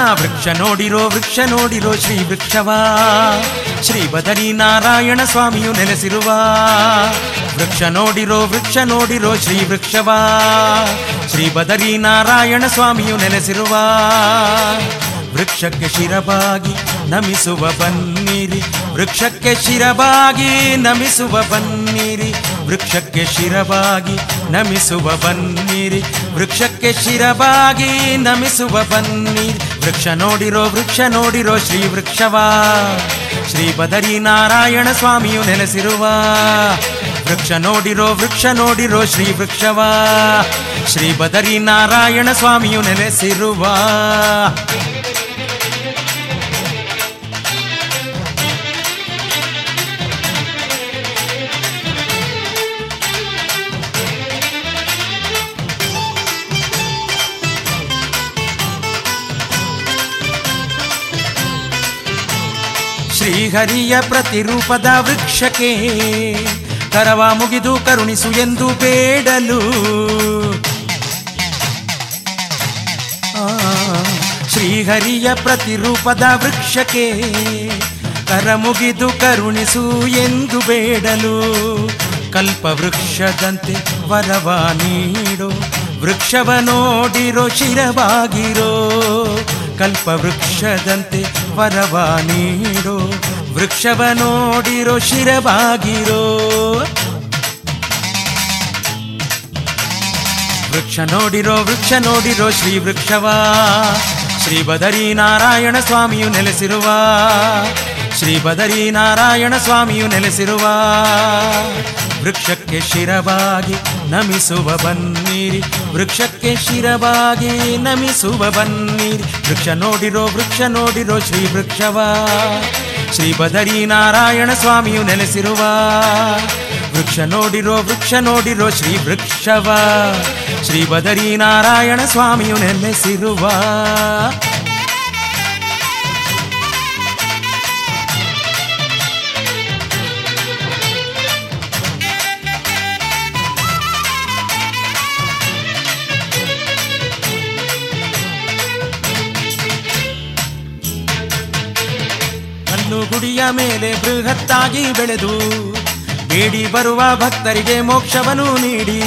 ವೃಕ್ಷ ನೋಡಿರೋ ವೃಕ್ಷ ನೋಡಿರೋ ಶ್ರೀ ವೃಕ್ಷವ ಶ್ರೀ ಬದರಿ ನಾರಾಯಣ ಸ್ವಾಮಿಯು ನೆಲೆಸಿರುವ ವೃಕ್ಷ ನೋಡಿರೋ ವೃಕ್ಷ ನೋಡಿರೋ ಶ್ರೀ ವೃಕ್ಷವ ಶ್ರೀ ಬದರಿ ನಾರಾಯಣ ಸ್ವಾಮಿಯು ನೆಲೆಸಿರುವ ವೃಕ್ಷಕ್ಕೆ ಶಿರಬಾಗಿ ನಮಿಸುವ ಬನ್ನಿರಿ ವೃಕ್ಷಕ್ಕೆ ಶಿರಬಾಗಿ ನಮಿಸುವ ಬನ್ನಿರಿ ವೃಕ್ಷಕ್ಕೆ ಶಿರಬಾಗಿ ನಮಿಸುವ ಬನ್ನಿರಿ ವೃಕ್ಷಕ್ಕೆ ಶಿರಬಾಗಿ ನಮಿಸುವ ಬನ್ನಿರಿ ವೃಕ್ಷ ನೋಡಿರೋ ವೃಕ್ಷ ನೋಡಿರೋ ಶ್ರೀ ವೃಕ್ಷವ ಶ್ರೀ ಬದರಿ ನಾರಾಯಣ ಸ್ವಾಮಿಯು ನೆಲೆಸಿರುವ ವೃಕ್ಷ ನೋಡಿರೋ ವೃಕ್ಷ ನೋಡಿರೋ ಶ್ರೀ ವೃಕ್ಷವ ಶ್ರೀ ಬದರಿ ನಾರಾಯಣ ಸ್ವಾಮಿಯು ನೆಲೆಸಿರುವ ಶ್ರೀಹರಿಯ ಪ್ರತಿರೂಪದ ವೃಕ್ಷಕ್ಕೆ ಕರವ ಮುಗಿದು ಕರುಣಿಸು ಎಂದು ಬೇಡಲು ಆ, ಶ್ರೀಹರಿಯ ಪ್ರತಿರೂಪದ ವೃಕ್ಷಕ್ಕೆ ಕರ ಮುಗಿದು ಕರುಣಿಸು ಎಂದು ಬೇಡಲು ಕಲ್ಪ ವೃಕ್ಷದಂತೆ ವರವ ನೀಡೋ ವೃಕ್ಷವ ನೋಡಿರೋ ಶಿರವಾಗಿರೋ ಕಲ್ಪ ವೃಕ್ಷದಂತೆ ವರವ ನೀಡೋ ವೃಕ್ಷವ ನೋಡಿರೋ ಶಿರವಾಗಿರೋ ವೃಕ್ಷ ನೋಡಿರೋ ವೃಕ್ಷ ನೋಡಿರೋ ಶ್ರೀ ವೃಕ್ಷವ ಶ್ರೀ ಬದರಿ ನಾರಾಯಣ ಸ್ವಾಮಿಯು ನೆಲೆಸಿರುವ ಶ್ರೀ ಬದರಿ ನಾರಾಯಣ ಸ್ವಾಮಿಯು ನೆಲೆಸಿರುವ ವೃಕ್ಷಕ್ಕೆ ಶಿರವಾಗಿ ನಮಿಸುವ ಬನ್ನಿರಿ ವೃಕ್ಷಕ್ಕೆ ಶಿರವಾಗಿ ನಮಿಸುವ ಬನ್ನಿರಿ ವೃಕ್ಷ ನೋಡಿರೋ ವೃಕ್ಷ ನೋಡಿರೋ ಶ್ರೀ ವೃಕ್ಷವ ಶ್ರೀ ಬದರಿ ನಾರಾಯಣ ಸ್ವಾಮಿಯು ನೆಲೆಸಿರುವ ವೃಕ್ಷ ನೋಡಿರೋ ವೃಕ್ಷ ನೋಡಿರೋ ಶ್ರೀ ವೃಕ್ಷವ ಶ್ರೀ ಬದರಿ ನಾರಾಯಣ ಸ್ವಾಮಿಯು ನೆಲೆಸಿರುವ ಕಲ್ಲು ಗುಡಿಯ ಮೇಲೆ ಬೃಹತ್ತಾಗಿ ಬೆಳೆದು ಬೇಡಿ ಬರುವ ಭಕ್ತರಿಗೆ ಮೋಕ್ಷವನ್ನು ನೀಡಿ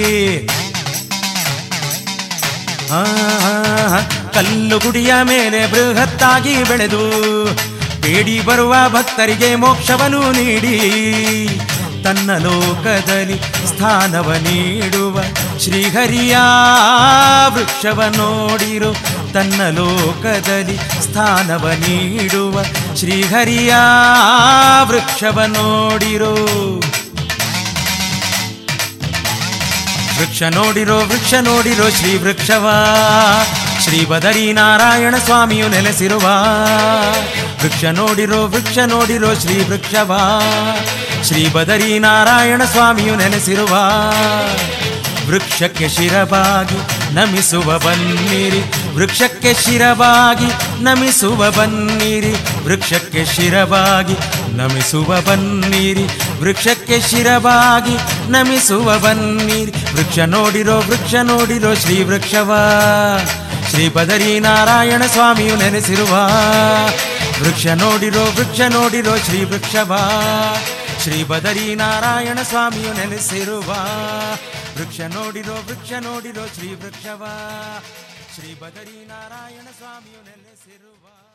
ಆ, ಕಲ್ಲು ಗುಡಿಯ ಮೇಲೆ ಬೃಹತ್ತಾಗಿ ಬೆಳೆದು ಬೇಡಿ ಬರುವ ಭಕ್ತರಿಗೆ ಮೋಕ್ಷವನ್ನು ನೀಡಿ ತನ್ನ ಲೋಕದಲ್ಲಿ ಸ್ಥಾನವ ನೀಡುವ ಶ್ರೀಹರಿಯ ವೃಕ್ಷವ ನೋಡಿರು ತನ್ನ ಲೋಕದಲ್ಲಿ ಸ್ಥಾನವ ನೀಡುವ ಶ್ರೀಹರಿಯ ವೃಕ್ಷವ ನೋಡಿರೋ ವೃಕ್ಷ ನೋಡಿರೋ ವೃಕ್ಷ ನೋಡಿರೋ ಶ್ರೀ ವೃಕ್ಷವ ಶ್ರೀ ಬದರಿ ನಾರಾಯಣ ಸ್ವಾಮಿಯು ನೆಲೆಸಿರುವ ವೃಕ್ಷ ನೋಡಿರೋ ವೃಕ್ಷ ನೋಡಿರೋ ಶ್ರೀ ವೃಕ್ಷವ ಶ್ರೀ ಬದರಿ ನಾರಾಯಣ ಸ್ವಾಮಿಯು ನೆಲೆಸಿರುವ ವೃಕ್ಷಕ್ಕೆ ಶಿರಬಾಗಿ ನಮಿಸುವ ಬನ್ನಿರಿ ವೃಕ್ಷಕ್ಕೆ ಶಿರಬಾಗಿ ನಮಿಸುವ ಬನ್ನಿರಿ ವೃಕ್ಷಕ್ಕೆ ಶಿರಬಾಗಿ ನಮಿಸುವ ಬನ್ನಿರಿ ವೃಕ್ಷಕ್ಕೆ ಶಿರಬಾಗಿ ನಮಿಸುವ ಬನ್ನಿರಿ ವೃಕ್ಷ ನೋಡಿರೋ ವೃಕ್ಷ ನೋಡಿರೋ ಶ್ರೀ ವೃಕ್ಷವ ಶ್ರೀ ಬದರಿ ನಾರಾಯಣ ಸ್ವಾಮಿಯು ನೆಲೆಸಿರುವ ವೃಕ್ಷ ನೋಡಿರೋ ವೃಕ್ಷ ನೋಡಿರೋ ಶ್ರೀ ವೃಕ್ಷವ ಶ್ರೀ ಬದರಿ ನಾರಾಯಣ ಸ್ವಾಮಿಯು ನೆಲೆಸಿರುವ ವೃಕ್ಷ ನೋಡಿರೋ ವೃಕ್ಷ ನೋಡಿರೋ ಶ್ರೀ ವೃಕ್ಷವ ಶ್ರೀ ಬದರಿ ನಾರಾಯಣ ಸ್ವಾಮಿಯು ನೆಲೆಸಿರುವ